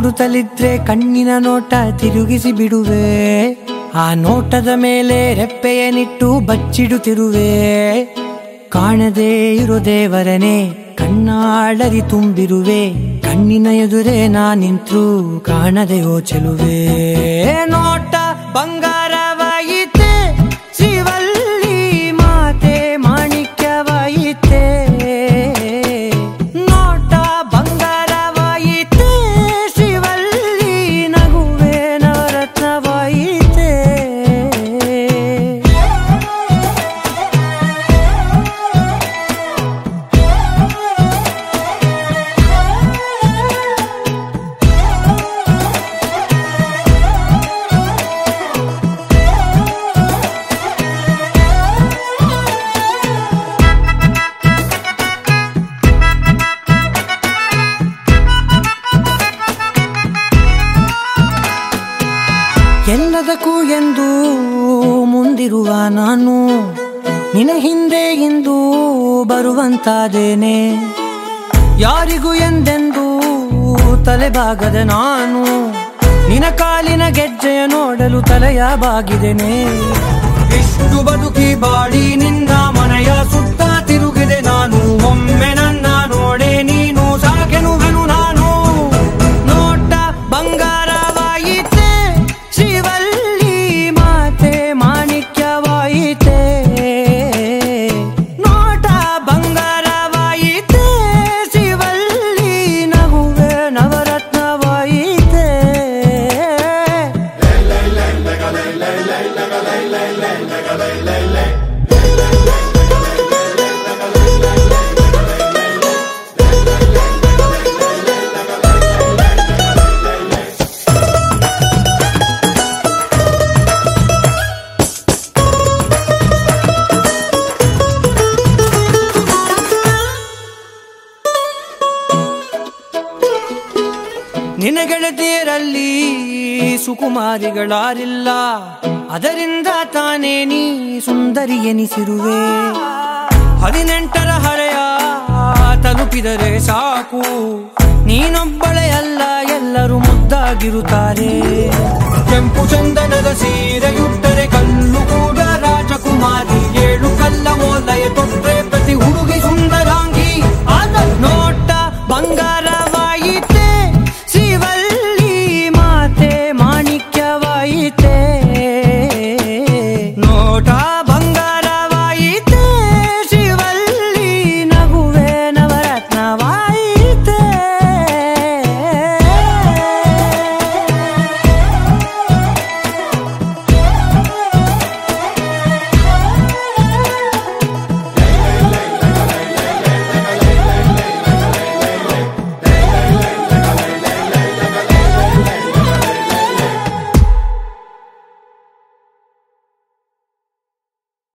ನೋಡುತ್ತಲಿದ್ರೆ ಕಣ್ಣಿನ ನೋಟ ತಿರುಗಿಸಿ ಬಿಡುವೆ ಆ ನೋಟದ ಮೇಲೆ ರೆಪ್ಪೆಯನಿಟ್ಟು ಬಚ್ಚಿಡುತ್ತಿರುವೆ ಕಾಣದೇ ಇರೋ ದೇವರನೆ ಕಣ್ಣಾಳರಿ ತುಂಬಿರುವೆ ಕಣ್ಣಿನ ಎದುರೇ ನಾ ನಿಂತ್ರು ಕಾಣದೆ ಚೆಲುವೆ ನೋಟ ಬಂಗಾರವಾಯಿತೆ ಶಿವಲ್ಲಿ ಮಾತೆ ಮಾಣಿಕ್ಯವಾಯಿತೆ ನೋಟ ಬಂಗಾರವಾಯಿತೆ ಶಿವಲ್ಲಿ ನಗುವೆ ನವರತ್ನವಾಯಿತೆ ಎಲ್ಲದಕ್ಕೂ ಎಂದು ಮುಂದಿರುವ ನಾನು ನಿನ ಹಿಂದೆ ಇಂದು ಬರುವಂತಾದೇನೆ ಯಾರಿಗೂ ಎಂದೆಂದು ತಲೆಬಾಗದ ನಾನು ನಿನ ಕಾಲಿನ ಗೆಜ್ಜೆಯ ನೋಡಲು ತಲೆಯ ಬಾಗಿದೆನೆ ಇಷ್ಟು ಬದುಕಿ ಬಾಡಿ ನಿನ್ನ ಮನೆಯ ಸುತ್ತ ತಿರುಗಿದೆ ನಾನು ಒಮ್ಮೆ ನನ್ನ ನೋಡೆ ನೀನು ಸಾಕೆನುವೆನು ನಾನು ನೋಟ ಬಂಗಾರವಾಯಿತೆ ಶಿವಲ್ಲಿ ಮಾತೆ ಮಾಣಿಕ್ಯವಾಯಿತೆ ನೋಟ ಬಂಗಾರವಾಯಿತೆ ಶಿವಲ್ಲಿ ನಗುವೆ ನವರತ್ನವಾಯಿತೆ ನಿನ್ನ ಗೆಳತಿಯರಲ್ಲಿ ಸುಕುಮಾರಿಗಳಾರಿಲ್ಲ ಅದರಿಂದ ತಾನೇ ನೀ ಸುಂದರಿ ಎನಿಸಿರುವೆ ಹದಿನೆಂಟರ ಹರೆಯ ತಲುಪಿದರೆ ಸಾಕು ನೀನೊಬ್ಬಳೇ ಅಲ್ಲ ಎಲ್ಲರೂ ಮುದ್ದಾಗಿರುತ್ತಾರೆ ಕೆಂಪು ಚಂದನದ ಸೀರೆಯುಟ್ಟರೆ ಕಲ್ಲು ಕೂಡ ರಾಜಕುಮಾರಿ ಏಳು ಕಲ್ಲ ಓಲಯ ತೊಟ್ಟರೆ